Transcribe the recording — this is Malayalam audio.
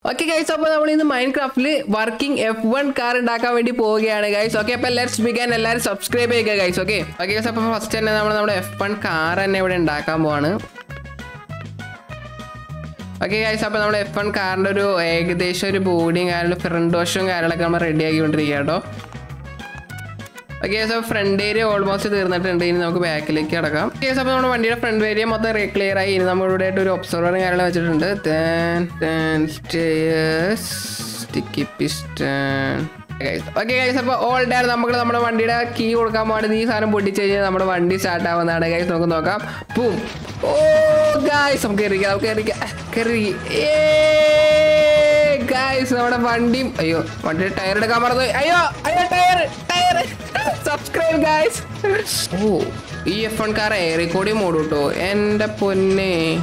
ഓക്കെ ഗൈസ് അപ്പോൾ നമ്മൾ ഇന്ന് മൈൻഡ് ക്രാഫ്റ്റിൽ വർക്കിംഗ് എഫ് വൺ കാർ ഉണ്ടാക്കാൻ വേണ്ടി പോവുകയാണ് ഗൈസ് ഓക്കെ അപ്പോൾ ലെറ്റ്സ് ബിഗാൻ എല്ലാവരും സബ്സ്ക്രൈബ് ചെയ്യുക ഗൈസ് ഓക്കെ ഓക്കെ ഗൈസ് അപ്പോൾ ഫസ്റ്റ് തന്നെ നമ്മൾ നമ്മുടെ എഫ് വൺ കാർ തന്നെ ഇവിടെ ഉണ്ടാക്കാൻ പോവാണ് ഓക്കെ ഗൈസ് അപ്പോൾ നമ്മുടെ എഫ് വൺ കാറിൻ്റെ ഒരു ഏകദേശം ഒരു ബോഡിയും കാര്യങ്ങളും ഫ്രണ്ട് വശവും കാര്യങ്ങളൊക്കെ നമ്മൾ റെഡി ആക്കിക്കൊണ്ടിരിക്കുക കേട്ടോ okay so front area almost തീർന്നിട്ടുണ്ട് ഇനി നമുക്ക് ബാക്കിലേക്ക് കിടക്കാം ഓക്കെ അപ്പോൾ നമ്മുടെ വണ്ടിയുടെ ഫ്രണ്ട് ഏരിയ മൊത്തം ക്ലിയർ ആയി ഇനി നമ്മൾ ഇവിടെ ആയിട്ട് ഒരു ഒബ്സർവറും കാര്യങ്ങളും വെച്ചിട്ടുണ്ട് സ്റ്റിക്കി പിസ്റ്റൺ ഓക്കെ ഗൈസ് അപ്പോൾ ഓൾ ഡേ നമുക്ക് നമ്മുടെ വണ്ടിയുടെ കീ കൊടുക്കാൻ പാടുന്നത് ഈ സാധനം പൊട്ടിച്ച് കഴിഞ്ഞാൽ നമ്മുടെ വണ്ടി സ്റ്റാർട്ട് ആവുന്നതാണ് ഗൈസ് നമുക്ക് നോക്കാം പൂം ഓ ഗൈസ് നമുക്ക് കയറിക്കാം നമുക്ക് കയറിക്കാം കയറി ഗൈസ് നമ്മുടെ വണ്ടിയും അയ്യോ വണ്ടിയുടെ ടയർ എടുക്കാൻ മറന്നു അയ്യോ അയ്യോ ടയർ ടയർ സബ്സ്ക്രൈബ് ഗൈസ് ഓ ഈ എഫ് വൺ കാർ എയറിക്കോടി മോഡ് കേട്ടോ എൻ്റെ പൊന്നെ